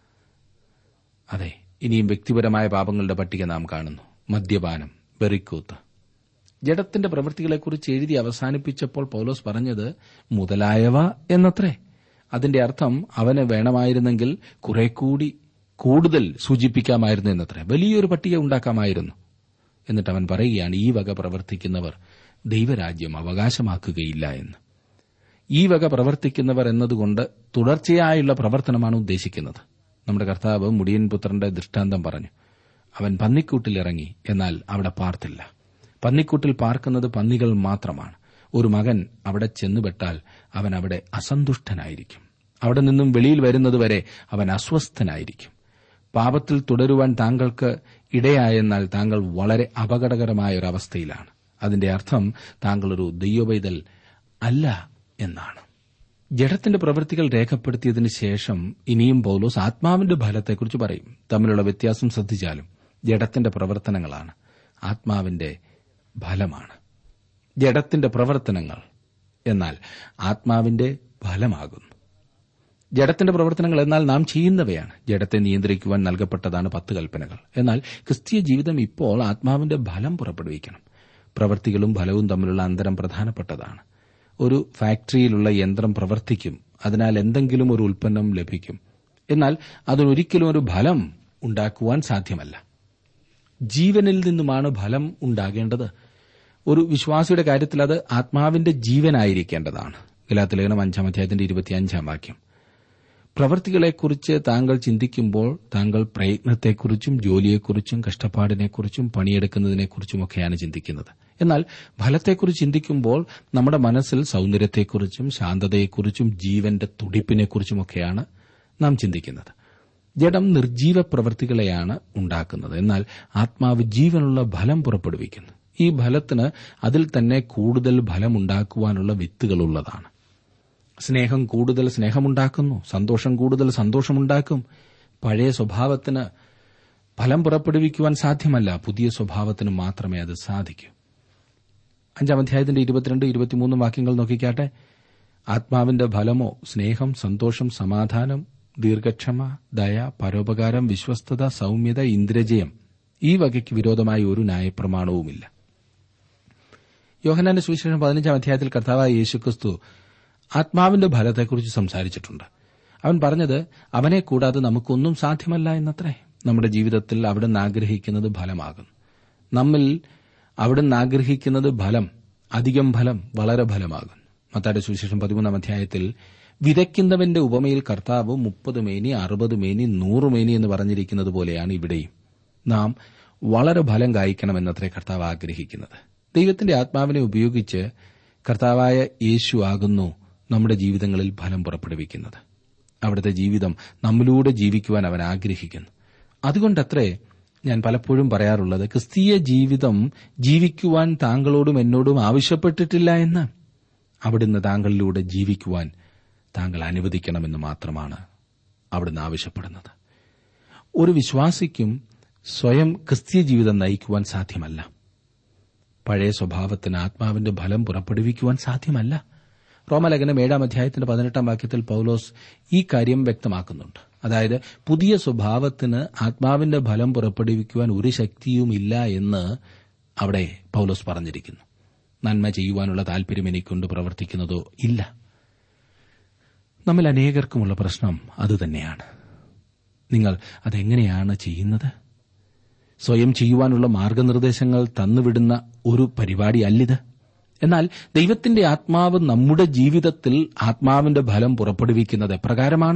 അതെ ഇനിയും വ്യക്തിപരമായ പാപങ്ങളുടെ പട്ടിക നാം കാണുന്നു മദ്യപാനം വെറിക്കൂത്ത് ജഡത്തിന്റെ പ്രവൃത്തികളെക്കുറിച്ച് എഴുതി അവസാനിപ്പിച്ചപ്പോൾ പൗലോസ് പറഞ്ഞത് മുതലായവ എന്നത്രേ അതിന്റെ അർത്ഥം അവന് വേണമായിരുന്നെങ്കിൽ കുറെ കൂടി കൂടുതൽ സൂചിപ്പിക്കാമായിരുന്നു എന്നത്രേ വലിയൊരു പട്ടിക ഉണ്ടാക്കാമായിരുന്നു എന്നിട്ട് അവൻ പറയുകയാണ് ഈ വക പ്രവർത്തിക്കുന്നവർ ദൈവരാജ്യം അവകാശമാക്കുകയില്ല എന്ന് ഈ വക പ്രവർത്തിക്കുന്നവർ എന്നതുകൊണ്ട് തുടർച്ചയായുള്ള പ്രവർത്തനമാണ് ഉദ്ദേശിക്കുന്നത് നമ്മുടെ കർത്താവ് മുടിയൻ പുത്രന്റെ ദൃഷ്ടാന്തം പറഞ്ഞു അവൻ പന്നിക്കൂട്ടിലിറങ്ങി എന്നാൽ അവിടെ പാർത്തില്ല പന്നിക്കൂട്ടിൽ പാർക്കുന്നത് പന്നികൾ മാത്രമാണ് ഒരു മകൻ അവിടെ ചെന്നുപെട്ടാൽ അവൻ അവിടെ അസന്തുഷ്ടനായിരിക്കും അവിടെ നിന്നും വെളിയിൽ വരുന്നതുവരെ അവൻ അസ്വസ്ഥനായിരിക്കും പാപത്തിൽ തുടരുവാൻ താങ്കൾക്ക് ഇടയായെന്നാൽ താങ്കൾ വളരെ അപകടകരമായ ഒരു അവസ്ഥയിലാണ് അതിന്റെ അർത്ഥം താങ്കൾ ഒരു ദൈവവൈതൽ അല്ല എന്നാണ് ജഡത്തിന്റെ പ്രവൃത്തികൾ രേഖപ്പെടുത്തിയതിനു ശേഷം ഇനിയും പൗലോസ് ആത്മാവിന്റെ ഫലത്തെക്കുറിച്ച് പറയും തമ്മിലുള്ള വ്യത്യാസം ശ്രദ്ധിച്ചാലും ജഡത്തിന്റെ പ്രവർത്തനങ്ങളാണ് ആത്മാവിന്റെ ഫലമാണ് ജഡത്തിന്റെ പ്രവർത്തനങ്ങൾ എന്നാൽ ആത്മാവിന്റെ ഫലമാകുന്നു ജഡത്തിന്റെ പ്രവർത്തനങ്ങൾ എന്നാൽ നാം ചെയ്യുന്നവയാണ് ജഡത്തെ നിയന്ത്രിക്കുവാൻ നൽകപ്പെട്ടതാണ് പത്ത് കൽപ്പനകൾ എന്നാൽ ക്രിസ്തീയ ജീവിതം ഇപ്പോൾ ആത്മാവിന്റെ ഫലം പുറപ്പെടുവിക്കണം പ്രവൃത്തികളും ഫലവും തമ്മിലുള്ള അന്തരം പ്രധാനപ്പെട്ടതാണ് ഒരു ഫാക്ടറിയിലുള്ള യന്ത്രം പ്രവർത്തിക്കും അതിനാൽ എന്തെങ്കിലും ഒരു ഉൽപ്പന്നം ലഭിക്കും എന്നാൽ അതിനൊരിക്കലും ഒരു ഫലം ഉണ്ടാക്കുവാൻ സാധ്യമല്ല ജീവനിൽ നിന്നുമാണ് ഫലം ഉണ്ടാകേണ്ടത് ഒരു വിശ്വാസിയുടെ കാര്യത്തിൽ അത് ആത്മാവിന്റെ ജീവനായിരിക്കേണ്ടതാണ് ഗലാത്തിലേഖനം അഞ്ചാം അധ്യായത്തിന്റെ ഇരുപത്തിയഞ്ചാം വാക്യം പ്രവൃത്തികളെക്കുറിച്ച് താങ്കൾ ചിന്തിക്കുമ്പോൾ താങ്കൾ പ്രയത്നത്തെക്കുറിച്ചും ജോലിയെക്കുറിച്ചും കഷ്ടപ്പാടിനെക്കുറിച്ചും പണിയെടുക്കുന്നതിനെക്കുറിച്ചുമൊക്കെയാണ് ചിന്തിക്കുന്നത് എന്നാൽ ഫലത്തെക്കുറിച്ച് ചിന്തിക്കുമ്പോൾ നമ്മുടെ മനസ്സിൽ സൌന്ദര്യത്തെക്കുറിച്ചും ശാന്തതയെക്കുറിച്ചും ജീവന്റെ തുടിപ്പിനെക്കുറിച്ചുമൊക്കെയാണ് നാം ചിന്തിക്കുന്നത് ജഡം നിർജീവ പ്രവൃത്തികളെയാണ് ഉണ്ടാക്കുന്നത് എന്നാൽ ആത്മാവ് ജീവനുള്ള ഫലം പുറപ്പെടുവിക്കുന്നു ഈ ഫലത്തിന് അതിൽ തന്നെ കൂടുതൽ ഫലമുണ്ടാക്കുവാനുള്ള വിത്തുകളുള്ളതാണ് സ്നേഹം കൂടുതൽ സ്നേഹമുണ്ടാക്കുന്നു സന്തോഷം കൂടുതൽ സന്തോഷമുണ്ടാക്കും പഴയ സ്വഭാവത്തിന് ഫലം പുറപ്പെടുവിക്കുവാൻ സാധ്യമല്ല പുതിയ സ്വഭാവത്തിന് മാത്രമേ അത് സാധിക്കൂ അഞ്ചാം അധ്യായത്തിന്റെ ഇരുപത്തിരണ്ട് ഇരുപത്തിമൂന്ന് വാക്യങ്ങൾ നോക്കിക്കാട്ടെ ആത്മാവിന്റെ ഫലമോ സ്നേഹം സന്തോഷം സമാധാനം ദീർഘക്ഷമ ദയ പരോപകാരം വിശ്വസ്തത സൌമ്യത ഇന്ദ്രജയം ഈ വകയ്ക്ക് വിരോധമായ ഒരു ന്യായപ്രമാണവുമില്ല യോഹനാന്റെ സുവിശേഷം പതിനഞ്ചാം അധ്യായത്തിൽ കർത്താവായ യേശുക്രിസ്തു ആത്മാവിന്റെ ഫലത്തെക്കുറിച്ച് സംസാരിച്ചിട്ടുണ്ട് അവൻ പറഞ്ഞത് അവനെ കൂടാതെ നമുക്കൊന്നും സാധ്യമല്ല എന്നത്രേ നമ്മുടെ ജീവിതത്തിൽ അവിടുന്ന് ആഗ്രഹിക്കുന്നത് ഫലമാകും നമ്മിൽ അവിടുന്ന് ആഗ്രഹിക്കുന്നത് ഫലം അധികം ഫലം വളരെ ഫലമാകും മത്തായുടെ സുവിശേഷം പതിമൂന്നാം അധ്യായത്തിൽ വിതയ്ക്കുന്നവന്റെ ഉപമയിൽ കർത്താവ് മുപ്പത് മേനി അറുപത് മേനി നൂറ് മേനി എന്ന് പറഞ്ഞിരിക്കുന്നത് പോലെയാണ് ഇവിടെയും നാം വളരെ ഫലം കായ്ക്കണമെന്നത്രേ കർത്താവ് ആഗ്രഹിക്കുന്നത് ദൈവത്തിന്റെ ആത്മാവിനെ ഉപയോഗിച്ച് കർത്താവായ യേശു ആകുന്നു നമ്മുടെ ജീവിതങ്ങളിൽ ഫലം പുറപ്പെടുവിക്കുന്നത് അവിടുത്തെ ജീവിതം നമ്മിലൂടെ ജീവിക്കുവാൻ അവൻ ആഗ്രഹിക്കുന്നു അതുകൊണ്ടത്രേ ഞാൻ പലപ്പോഴും പറയാറുള്ളത് ക്രിസ്തീയ ജീവിതം ജീവിക്കുവാൻ താങ്കളോടും എന്നോടും ആവശ്യപ്പെട്ടിട്ടില്ല എന്ന് അവിടുന്ന് താങ്കളിലൂടെ ജീവിക്കുവാൻ താങ്കൾ അനുവദിക്കണമെന്ന് മാത്രമാണ് അവിടുന്ന് ആവശ്യപ്പെടുന്നത് ഒരു വിശ്വാസിക്കും സ്വയം ക്രിസ്തീയ ജീവിതം നയിക്കുവാൻ സാധ്യമല്ല പഴയ സ്വഭാവത്തിന് ആത്മാവിന്റെ ഫലം പുറപ്പെടുവിക്കുവാൻ സാധ്യമല്ല റോമലേഖനം ഏഴാം അധ്യായത്തിന്റെ പതിനെട്ടാം വാക്യത്തിൽ പൌലോസ് ഈ കാര്യം വ്യക്തമാക്കുന്നുണ്ട് അതായത് പുതിയ സ്വഭാവത്തിന് ആത്മാവിന്റെ ഫലം പുറപ്പെടുവിക്കുവാൻ ഒരു ശക്തിയുമില്ല എന്ന് അവിടെ പൌലോസ് പറഞ്ഞിരിക്കുന്നു നന്മ ചെയ്യുവാനുള്ള താൽപര്യം എനിക്കൊണ്ട് പ്രവർത്തിക്കുന്നതോ ഇല്ല നമ്മിൽ അനേകർക്കുമുള്ള പ്രശ്നം അതുതന്നെയാണ് നിങ്ങൾ അതെങ്ങനെയാണ് ചെയ്യുന്നത് സ്വയം ചെയ്യുവാനുള്ള മാർഗനിർദ്ദേശങ്ങൾ തന്നുവിടുന്ന ഒരു പരിപാടി അല്ലിത് എന്നാൽ ദൈവത്തിന്റെ ആത്മാവ് നമ്മുടെ ജീവിതത്തിൽ ആത്മാവിന്റെ ഫലം പുറപ്പെടുവിക്കുന്നത് എപ്രകാരമാണ്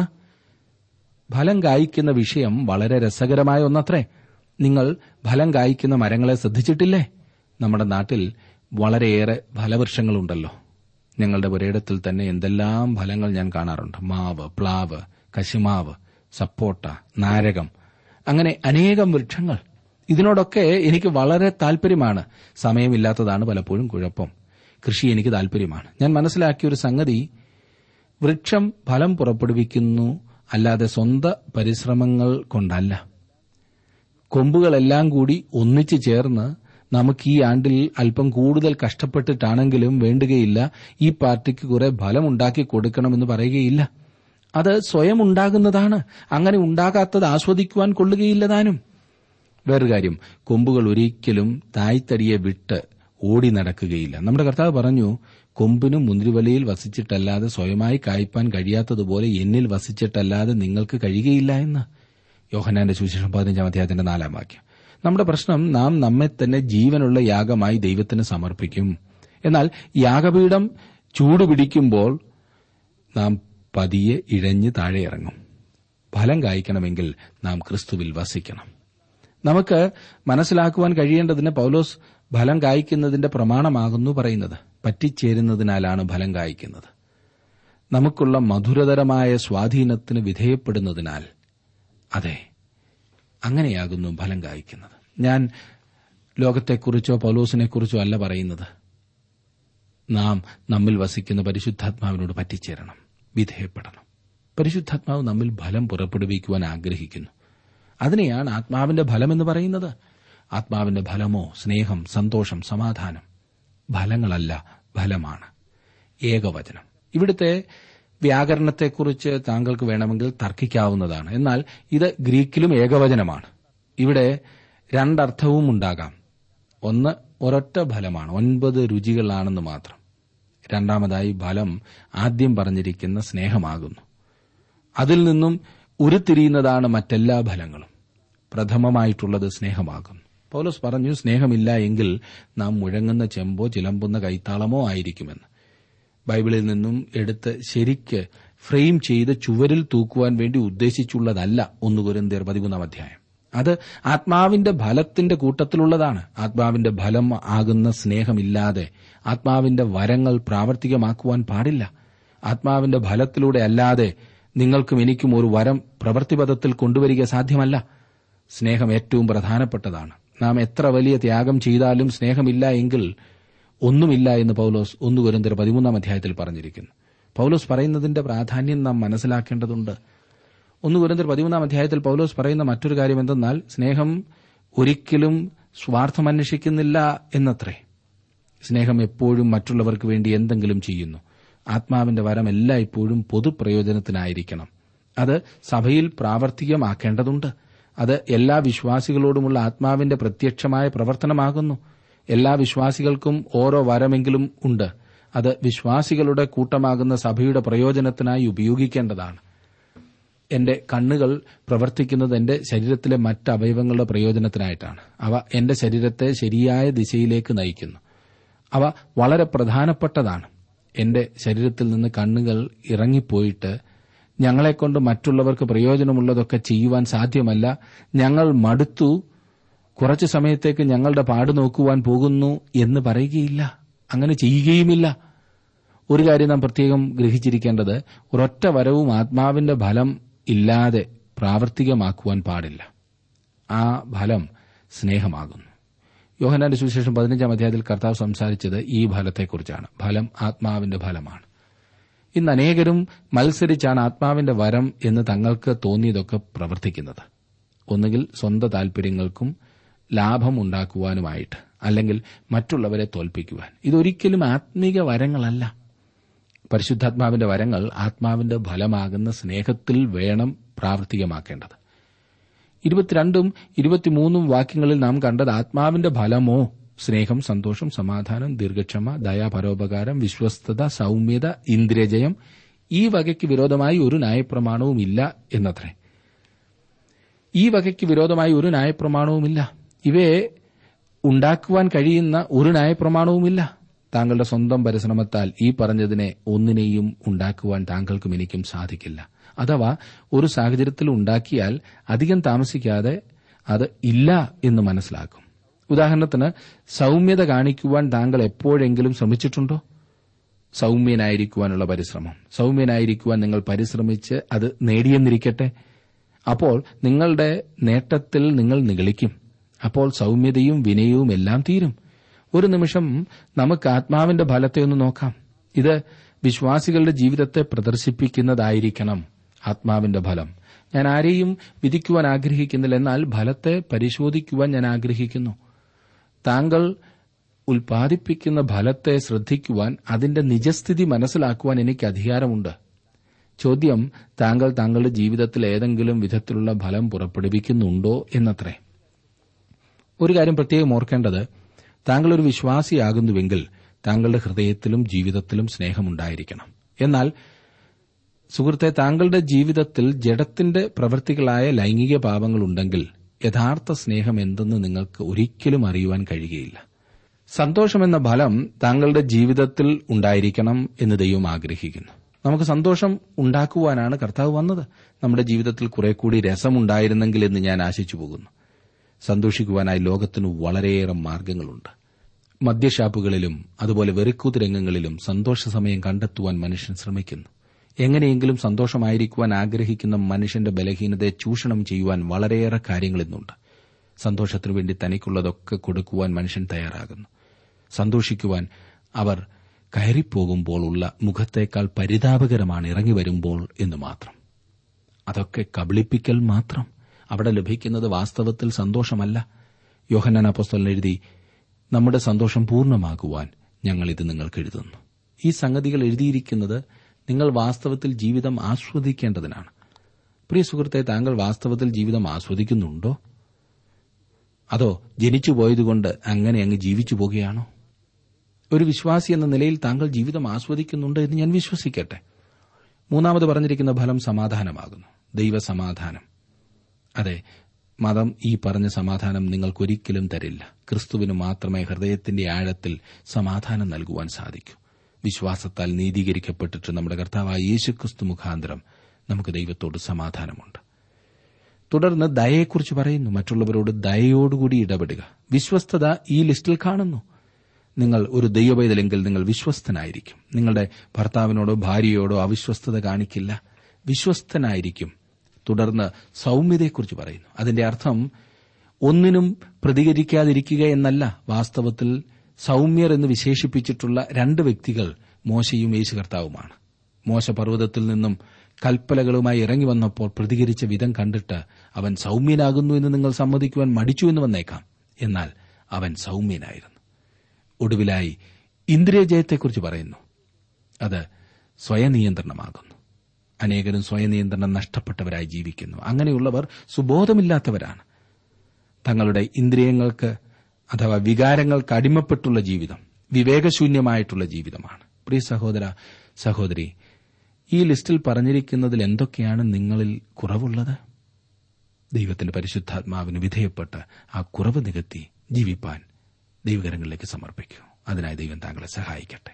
ഫലം കായ്ക്കുന്ന വിഷയം വളരെ രസകരമായ ഒന്നത്രേ നിങ്ങൾ ഫലം കായ്ക്കുന്ന മരങ്ങളെ ശ്രദ്ധിച്ചിട്ടില്ലേ നമ്മുടെ നാട്ടിൽ വളരെയേറെ ഫലവൃക്ഷങ്ങളുണ്ടല്ലോ ഞങ്ങളുടെ പുരയിടത്തിൽ തന്നെ എന്തെല്ലാം ഫലങ്ങൾ ഞാൻ കാണാറുണ്ട് മാവ് പ്ലാവ് കശുമാവ് സപ്പോട്ട നാരകം അങ്ങനെ അനേകം വൃക്ഷങ്ങൾ ഇതിനോടൊക്കെ എനിക്ക് വളരെ താൽപര്യമാണ് സമയമില്ലാത്തതാണ് പലപ്പോഴും കുഴപ്പം കൃഷി എനിക്ക് താൽപര്യമാണ് ഞാൻ മനസ്സിലാക്കിയ ഒരു സംഗതി വൃക്ഷം ഫലം പുറപ്പെടുവിക്കുന്നു അല്ലാതെ സ്വന്ത പരിശ്രമങ്ങൾ കൊണ്ടല്ല കൊമ്പുകളെല്ലാം കൂടി ഒന്നിച്ചു ചേർന്ന് നമുക്ക് ഈ ആണ്ടിൽ അല്പം കൂടുതൽ കഷ്ടപ്പെട്ടിട്ടാണെങ്കിലും വേണ്ടുകയില്ല ഈ പാർട്ടിക്ക് കുറെ ഫലമുണ്ടാക്കി കൊടുക്കണമെന്ന് പറയുകയില്ല അത് സ്വയം ഉണ്ടാകുന്നതാണ് അങ്ങനെ ഉണ്ടാകാത്തത് ആസ്വദിക്കുവാൻ കൊള്ളുകയില്ല താനും വേറൊരു കാര്യം കൊമ്പുകൾ ഒരിക്കലും തായ്തടിയെ വിട്ട് ഓടി നടക്കുകയില്ല നമ്മുടെ കർത്താവ് പറഞ്ഞു കൊമ്പിനും മുന്തിരിവലയിൽ വസിച്ചിട്ടല്ലാതെ സ്വയമായി കായ്പാൻ കഴിയാത്തതുപോലെ എന്നിൽ വസിച്ചിട്ടല്ലാതെ നിങ്ങൾക്ക് കഴിയുകയില്ല എന്ന് യോഹനാന്റെ സുവിശേഷം പതിനഞ്ചാം അധ്യായത്തിന്റെ നാലാം വാക്യം നമ്മുടെ പ്രശ്നം നാം നമ്മെ തന്നെ ജീവനുള്ള യാഗമായി ദൈവത്തിന് സമർപ്പിക്കും എന്നാൽ യാഗപീഠം ചൂടുപിടിക്കുമ്പോൾ നാം പതിയെ ഇഴഞ്ഞ് താഴെ ഇറങ്ങും ഫലം കായ്ക്കണമെങ്കിൽ നാം ക്രിസ്തുവിൽ വസിക്കണം നമുക്ക് മനസ്സിലാക്കുവാൻ കഴിയേണ്ടതിന് പൌലോസ് ഫലം കായ്ക്കുന്നതിന്റെ പ്രമാണമാകുന്നു പറയുന്നത് പറ്റിച്ചേരുന്നതിനാലാണ് ഫലം കായ്ക്കുന്നത് നമുക്കുള്ള മധുരതരമായ സ്വാധീനത്തിന് വിധേയപ്പെടുന്നതിനാൽ അതെ അങ്ങനെയാകുന്നു ഫലം കായ്ക്കുന്നത് ഞാൻ ലോകത്തെക്കുറിച്ചോ പൗലോസിനെക്കുറിച്ചോ അല്ല പറയുന്നത് നാം നമ്മിൽ വസിക്കുന്ന പരിശുദ്ധാത്മാവിനോട് പറ്റിച്ചേരണം വിധേയപ്പെടണം പരിശുദ്ധാത്മാവ് നമ്മിൽ ഫലം പുറപ്പെടുവിക്കുവാൻ ആഗ്രഹിക്കുന്നു അതിനെയാണ് ആത്മാവിന്റെ ഫലമെന്ന് പറയുന്നത് ആത്മാവിന്റെ ഫലമോ സ്നേഹം സന്തോഷം സമാധാനം ഫലങ്ങളല്ല ഫലമാണ് ഏകവചനം ഇവിടുത്തെ വ്യാകരണത്തെക്കുറിച്ച് താങ്കൾക്ക് വേണമെങ്കിൽ തർക്കിക്കാവുന്നതാണ് എന്നാൽ ഇത് ഗ്രീക്കിലും ഏകവചനമാണ് ഇവിടെ രണ്ടർത്ഥവും ഉണ്ടാകാം ഒന്ന് ഒരൊറ്റ ഫലമാണ് ഒൻപത് രുചികളാണെന്ന് മാത്രം രണ്ടാമതായി ഫലം ആദ്യം പറഞ്ഞിരിക്കുന്ന സ്നേഹമാകുന്നു അതിൽ നിന്നും ഉരുത്തിരിയുന്നതാണ് മറ്റെല്ലാ ഫലങ്ങളും പ്രഥമമായിട്ടുള്ളത് സ്നേഹമാകുന്നു പൗലോസ് പറഞ്ഞു സ്നേഹമില്ല എങ്കിൽ നാം മുഴങ്ങുന്ന ചെമ്പോ ചിലമ്പുന്ന കൈത്താളമോ ആയിരിക്കുമെന്ന് ബൈബിളിൽ നിന്നും എടുത്ത് ശരിക്ക് ഫ്രെയിം ചെയ്ത് ചുവരിൽ തൂക്കുവാൻ വേണ്ടി ഉദ്ദേശിച്ചുള്ളതല്ല ഒന്ന് കുരന്തിയർ പതിമൂന്നാം അധ്യായം അത് ആത്മാവിന്റെ ഫലത്തിന്റെ കൂട്ടത്തിലുള്ളതാണ് ആത്മാവിന്റെ ഫലം ആകുന്ന സ്നേഹമില്ലാതെ ആത്മാവിന്റെ വരങ്ങൾ പ്രാവർത്തികമാക്കുവാൻ പാടില്ല ആത്മാവിന്റെ ഫലത്തിലൂടെ അല്ലാതെ നിങ്ങൾക്കും എനിക്കും ഒരു വരം പ്രവൃത്തിപഥത്തിൽ കൊണ്ടുവരിക സാധ്യമല്ല സ്നേഹം ഏറ്റവും പ്രധാനപ്പെട്ടതാണ് നാം എത്ര വലിയ ത്യാഗം ചെയ്താലും സ്നേഹമില്ല എങ്കിൽ ഒന്നുമില്ല എന്ന് പൌലോസ് ഒന്ന് കുരന്തര പതിമൂന്നാം അധ്യായത്തിൽ പറഞ്ഞിരിക്കുന്നു പൌലോസ് പറയുന്നതിന്റെ പ്രാധാന്യം നാം മനസ്സിലാക്കേണ്ടതുണ്ട് ഒന്ന് കുരന്തർ പതിമൂന്നാം അധ്യായത്തിൽ പൌലോസ് പറയുന്ന മറ്റൊരു കാര്യം എന്തെന്നാൽ സ്നേഹം ഒരിക്കലും സ്വാർത്ഥം അന്വേഷിക്കുന്നില്ല എന്നത്രേ സ്നേഹം എപ്പോഴും മറ്റുള്ളവർക്ക് വേണ്ടി എന്തെങ്കിലും ചെയ്യുന്നു ആത്മാവിന്റെ വരം എല്ലായ്പ്പോഴും പൊതുപ്രയോജനത്തിനായിരിക്കണം അത് സഭയിൽ പ്രാവർത്തികമാക്കേണ്ടതുണ്ട് അത് എല്ലാ വിശ്വാസികളോടുമുള്ള ആത്മാവിന്റെ പ്രത്യക്ഷമായ പ്രവർത്തനമാകുന്നു എല്ലാ വിശ്വാസികൾക്കും ഓരോ വരമെങ്കിലും ഉണ്ട് അത് വിശ്വാസികളുടെ കൂട്ടമാകുന്ന സഭയുടെ പ്രയോജനത്തിനായി ഉപയോഗിക്കേണ്ടതാണ് എന്റെ കണ്ണുകൾ പ്രവർത്തിക്കുന്നത് എന്റെ ശരീരത്തിലെ മറ്റ് അവയവങ്ങളുടെ പ്രയോജനത്തിനായിട്ടാണ് അവ എന്റെ ശരീരത്തെ ശരിയായ ദിശയിലേക്ക് നയിക്കുന്നു അവ വളരെ പ്രധാനപ്പെട്ടതാണ് എന്റെ ശരീരത്തിൽ നിന്ന് കണ്ണുകൾ ഇറങ്ങിപ്പോയിട്ട് ഞങ്ങളെക്കൊണ്ട് മറ്റുള്ളവർക്ക് പ്രയോജനമുള്ളതൊക്കെ ചെയ്യുവാൻ സാധ്യമല്ല ഞങ്ങൾ മടുത്തു കുറച്ചു സമയത്തേക്ക് ഞങ്ങളുടെ പാട് നോക്കുവാൻ പോകുന്നു എന്ന് പറയുകയില്ല അങ്ങനെ ചെയ്യുകയുമില്ല ഒരു കാര്യം നാം പ്രത്യേകം ഗ്രഹിച്ചിരിക്കേണ്ടത് ഒരൊറ്റ വരവും ആത്മാവിന്റെ ഫലം ഇല്ലാതെ പ്രാവർത്തികമാക്കുവാൻ പാടില്ല ആ ഫലം സ്നേഹമാകുന്നു യോഹനാന്റെ സുവിശേഷം പതിനഞ്ചാം അധ്യായത്തിൽ കർത്താവ് സംസാരിച്ചത് ഈ ഫലത്തെക്കുറിച്ചാണ് ഫലം ആത്മാവിന്റെ ഫലമാണ് ഇന്ന് അനേകരും മത്സരിച്ചാണ് ആത്മാവിന്റെ വരം എന്ന് തങ്ങൾക്ക് തോന്നിയതൊക്കെ പ്രവർത്തിക്കുന്നത് ഒന്നുകിൽ സ്വന്തം താൽപര്യങ്ങൾക്കും ലാഭമുണ്ടാക്കുവാനുമായിട്ട് അല്ലെങ്കിൽ മറ്റുള്ളവരെ തോൽപ്പിക്കുവാൻ ഇതൊരിക്കലും ആത്മീക വരങ്ങളല്ല പരിശുദ്ധാത്മാവിന്റെ വരങ്ങൾ ആത്മാവിന്റെ ഫലമാകുന്ന സ്നേഹത്തിൽ വേണം പ്രാവർത്തികമാക്കേണ്ടത് ഇരുപത്തിരണ്ടും ഇരുപത്തിമൂന്നും വാക്യങ്ങളിൽ നാം കണ്ടത് ആത്മാവിന്റെ ഫലമോ സ്നേഹം സന്തോഷം സമാധാനം ദീർഘക്ഷമ ദയ പരോപകാരം വിശ്വസ്തത സൌമ്യത ഇന്ദ്രിയജയം ഈ വകയ്ക്ക് വിരോധമായി ഒരു ന്യായപ്രമാണവും ഇല്ല എന്നത്രേ ഈ വകയ്ക്ക് വിരോധമായി ഒരു ന്യായപ്രമാണവുമില്ല ഇവയെ ഉണ്ടാക്കുവാൻ കഴിയുന്ന ഒരു ന്യായപ്രമാണവുമില്ല താങ്കളുടെ സ്വന്തം പരിശ്രമത്താൽ ഈ പറഞ്ഞതിനെ ഒന്നിനെയും ഉണ്ടാക്കുവാൻ താങ്കൾക്കും എനിക്കും സാധിക്കില്ല അഥവാ ഒരു സാഹചര്യത്തിൽ ഉണ്ടാക്കിയാൽ അധികം താമസിക്കാതെ അത് ഇല്ല എന്ന് മനസ്സിലാക്കും ഉദാഹരണത്തിന് സൌമ്യത കാണിക്കുവാൻ താങ്കൾ എപ്പോഴെങ്കിലും ശ്രമിച്ചിട്ടുണ്ടോ സൌമ്യനായിരിക്കുവാനുള്ള പരിശ്രമം സൌമ്യനായിരിക്കുവാൻ നിങ്ങൾ പരിശ്രമിച്ച് അത് നേടിയെന്നിരിക്കട്ടെ അപ്പോൾ നിങ്ങളുടെ നേട്ടത്തിൽ നിങ്ങൾ നിഗളിക്കും അപ്പോൾ സൌമ്യതയും വിനയവും എല്ലാം തീരും ഒരു നിമിഷം നമുക്ക് ആത്മാവിന്റെ ഫലത്തെ ഒന്ന് നോക്കാം ഇത് വിശ്വാസികളുടെ ജീവിതത്തെ പ്രദർശിപ്പിക്കുന്നതായിരിക്കണം ആത്മാവിന്റെ ഫലം ഞാൻ ആരെയും വിധിക്കുവാൻ ആഗ്രഹിക്കുന്നില്ല എന്നാൽ ഫലത്തെ പരിശോധിക്കുവാൻ ഞാൻ ആഗ്രഹിക്കുന്നു താങ്കൾ ഉൽപ്പാദിപ്പിക്കുന്ന ഫലത്തെ ശ്രദ്ധിക്കുവാൻ അതിന്റെ നിജസ്ഥിതി മനസ്സിലാക്കുവാൻ എനിക്ക് അധികാരമുണ്ട് ചോദ്യം താങ്കൾ താങ്കളുടെ ജീവിതത്തിൽ ഏതെങ്കിലും വിധത്തിലുള്ള ഫലം പുറപ്പെടുവിക്കുന്നുണ്ടോ എന്നത്രേ ഒരു കാര്യം പ്രത്യേകം ഓർക്കേണ്ടത് താങ്കൾ ഒരു വിശ്വാസിയാകുന്നുവെങ്കിൽ താങ്കളുടെ ഹൃദയത്തിലും ജീവിതത്തിലും സ്നേഹമുണ്ടായിരിക്കണം എന്നാൽ സുഹൃത്തെ താങ്കളുടെ ജീവിതത്തിൽ ജഡത്തിന്റെ പ്രവൃത്തികളായ ലൈംഗിക പാപങ്ങളുണ്ടെങ്കിൽ യഥാർത്ഥ സ്നേഹം എന്തെന്ന് നിങ്ങൾക്ക് ഒരിക്കലും അറിയുവാൻ കഴിയുകയില്ല സന്തോഷമെന്ന ഫലം താങ്കളുടെ ജീവിതത്തിൽ ഉണ്ടായിരിക്കണം എന്ന് ദൈവം ആഗ്രഹിക്കുന്നു നമുക്ക് സന്തോഷം ഉണ്ടാക്കുവാനാണ് കർത്താവ് വന്നത് നമ്മുടെ ജീവിതത്തിൽ കുറെ കൂടി രസമുണ്ടായിരുന്നെങ്കിൽ എന്ന് ഞാൻ ആശിച്ചു പോകുന്നു സന്തോഷിക്കുവാനായി ലോകത്തിന് വളരെയേറെ മാർഗങ്ങളുണ്ട് മദ്യഷാപ്പുകളിലും അതുപോലെ വെറിക്കൂത്ത് രംഗങ്ങളിലും സന്തോഷ സമയം കണ്ടെത്തുവാൻ മനുഷ്യൻ ശ്രമിക്കുന്നു എങ്ങനെയെങ്കിലും സന്തോഷമായിരിക്കുവാൻ ആഗ്രഹിക്കുന്ന മനുഷ്യന്റെ ബലഹീനതയെ ചൂഷണം ചെയ്യുവാൻ വളരെയേറെ കാര്യങ്ങൾ ഇന്നുണ്ട് സന്തോഷത്തിനു വേണ്ടി തനിക്കുള്ളതൊക്കെ കൊടുക്കുവാൻ മനുഷ്യൻ തയ്യാറാകുന്നു സന്തോഷിക്കുവാൻ അവർ കയറിപ്പോകുമ്പോൾ ഉള്ള മുഖത്തേക്കാൾ പരിതാപകരമാണ് ഇറങ്ങി വരുമ്പോൾ എന്ന് മാത്രം അതൊക്കെ കബളിപ്പിക്കൽ മാത്രം അവിടെ ലഭിക്കുന്നത് വാസ്തവത്തിൽ സന്തോഷമല്ല യോഹന്നാൻ അപ്പോസ്തലൻ എഴുതി നമ്മുടെ സന്തോഷം പൂർണ്ണമാകുവാൻ ഞങ്ങൾ ഇത് നിങ്ങൾക്ക് എഴുതുന്നു ഈ സംഗതികൾ എഴുതിയിരിക്കുന്നത് നിങ്ങൾ വാസ്തവത്തിൽ ജീവിതം ആസ്വദിക്കേണ്ടതിനാണ് പ്രിയ സുഹൃത്തെ താങ്കൾ വാസ്തവത്തിൽ ജീവിതം ആസ്വദിക്കുന്നുണ്ടോ അതോ ജനിച്ചു പോയതുകൊണ്ട് അങ്ങനെ അങ്ങ് ജീവിച്ചു പോകുകയാണോ ഒരു വിശ്വാസി എന്ന നിലയിൽ താങ്കൾ ജീവിതം ആസ്വദിക്കുന്നുണ്ട് എന്ന് ഞാൻ വിശ്വസിക്കട്ടെ മൂന്നാമത് പറഞ്ഞിരിക്കുന്ന ഫലം സമാധാനമാകുന്നു ദൈവസമാധാനം അതെ മതം ഈ പറഞ്ഞ സമാധാനം നിങ്ങൾക്കൊരിക്കലും തരില്ല ക്രിസ്തുവിന് മാത്രമേ ഹൃദയത്തിന്റെ ആഴത്തിൽ സമാധാനം നൽകുവാൻ സാധിക്കൂ വിശ്വാസത്താൽ നീതീകരിക്കപ്പെട്ടിട്ട് നമ്മുടെ കർത്താവായ യേശുക്രിസ്തു മുഖാന്തരം നമുക്ക് ദൈവത്തോട് സമാധാനമുണ്ട് തുടർന്ന് ദയയെക്കുറിച്ച് പറയുന്നു മറ്റുള്ളവരോട് ദയയോടുകൂടി ഇടപെടുക വിശ്വസ്തത ഈ ലിസ്റ്റിൽ കാണുന്നു നിങ്ങൾ ഒരു ദൈവപൈതലെങ്കിൽ നിങ്ങൾ വിശ്വസ്തനായിരിക്കും നിങ്ങളുടെ ഭർത്താവിനോടോ ഭാര്യയോടോ അവിശ്വസ്തത കാണിക്കില്ല വിശ്വസ്തനായിരിക്കും തുടർന്ന് സൌമ്യതയെക്കുറിച്ച് പറയുന്നു അതിന്റെ അർത്ഥം ഒന്നിനും പ്രതികരിക്കാതിരിക്കുക എന്നല്ല വാസ്തവത്തിൽ സൌമ്യർ എന്ന് വിശേഷിപ്പിച്ചിട്ടുള്ള രണ്ട് വ്യക്തികൾ മോശയും യേശു കർത്താവുമാണ് മോശ പർവ്വതത്തിൽ നിന്നും കൽപ്പലകളുമായി ഇറങ്ങി വന്നപ്പോൾ പ്രതികരിച്ച വിധം കണ്ടിട്ട് അവൻ സൌമ്യനാകുന്നു എന്ന് നിങ്ങൾ സമ്മതിക്കുവാൻ മടിച്ചു എന്ന് വന്നേക്കാം എന്നാൽ അവൻ സൌമ്യനായിരുന്നു ഒടുവിലായി ഇന്ദ്രിയജയത്തെക്കുറിച്ച് പറയുന്നു അത് സ്വയനിയന്ത്രണമാകുന്നു അനേകരും സ്വയനിയന്ത്രണം നഷ്ടപ്പെട്ടവരായി ജീവിക്കുന്നു അങ്ങനെയുള്ളവർ സുബോധമില്ലാത്തവരാണ് തങ്ങളുടെ ഇന്ദ്രിയങ്ങൾക്ക് അഥവാ വികാരങ്ങൾക്ക് അടിമപ്പെട്ടുള്ള ജീവിതം വിവേകശൂന്യമായിട്ടുള്ള ജീവിതമാണ് പ്രിയ സഹോദര സഹോദരി ഈ ലിസ്റ്റിൽ പറഞ്ഞിരിക്കുന്നതിൽ എന്തൊക്കെയാണ് നിങ്ങളിൽ കുറവുള്ളത് ദൈവത്തിന്റെ പരിശുദ്ധാത്മാവിന് വിധേയപ്പെട്ട് ആ കുറവ് നികത്തി ജീവിപ്പാൻ ദൈവകരങ്ങളിലേക്ക് സമർപ്പിക്കൂ അതിനായി ദൈവം താങ്കളെ സഹായിക്കട്ടെ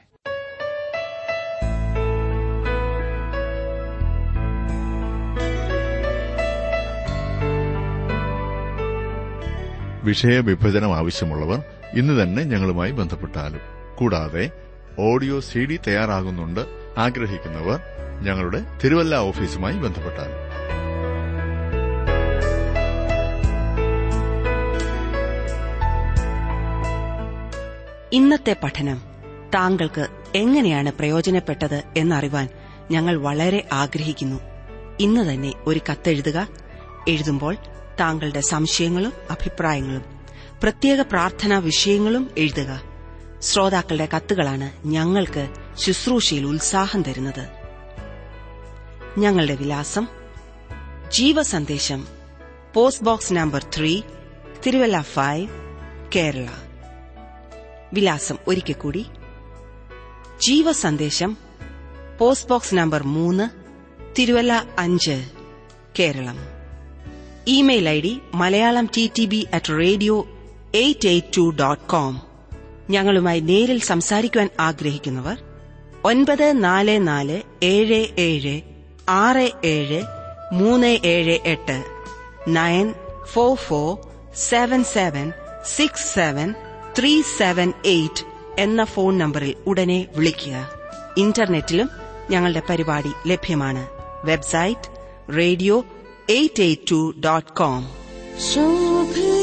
വിഷയവിഭജനം ആവശ്യമുള്ളവർ ഇന്ന് തന്നെ ഞങ്ങളുമായി ബന്ധപ്പെട്ടാലും കൂടാതെ ഓഡിയോ സി ഡി തയ്യാറാകുന്നുണ്ട് ആഗ്രഹിക്കുന്നവർ ഞങ്ങളുടെ തിരുവല്ല ഓഫീസുമായി ബന്ധപ്പെട്ടാലും ഇന്നത്തെ പഠനം താങ്കൾക്ക് എങ്ങനെയാണ് പ്രയോജനപ്പെട്ടത് എന്നറിവാൻ ഞങ്ങൾ വളരെ ആഗ്രഹിക്കുന്നു ഇന്ന് തന്നെ ഒരു കത്തെഴുതുക എഴുതുമ്പോൾ താങ്കളുടെ സംശയങ്ങളും അഭിപ്രായങ്ങളും പ്രത്യേക പ്രാർത്ഥനാ വിഷയങ്ങളും എഴുതുക ശ്രോതാക്കളുടെ കത്തുകളാണ് ഞങ്ങൾക്ക് ശുശ്രൂഷയിൽ ഉത്സാഹം തരുന്നത് ഞങ്ങളുടെ വിലാസം ജീവസന്ദേശം post box number three Thiruvalla five Kerala വിലാസം ഒരിക്കൽ കൂടി ജീവസന്ദേശം പോസ്റ്റ് ബോക്സ് നമ്പർ മൂന്ന് തിരുവല്ല അഞ്ച് Keralam email I D Malayalam T T B at radio eight eight two dot com ഞങ്ങളുമായി നേരിൽ സംസാരിക്കുവാൻ ആഗ്രഹിക്കുന്നവർ ഒൻപത് നാല് നാല് ഏഴ് ഏഴ് ആറ് ഏഴ് മൂന്ന് ഏഴ് എട്ട് nine four four seven seven six seven three seven eight എന്ന ഫോൺ നമ്പറിൽ ഉടനെ വിളിക്കുക ഇന്റർനെറ്റിലും ഞങ്ങളുടെ പരിപാടി ലഭ്യമാണ് website radio eight eight two dot com ശോഭ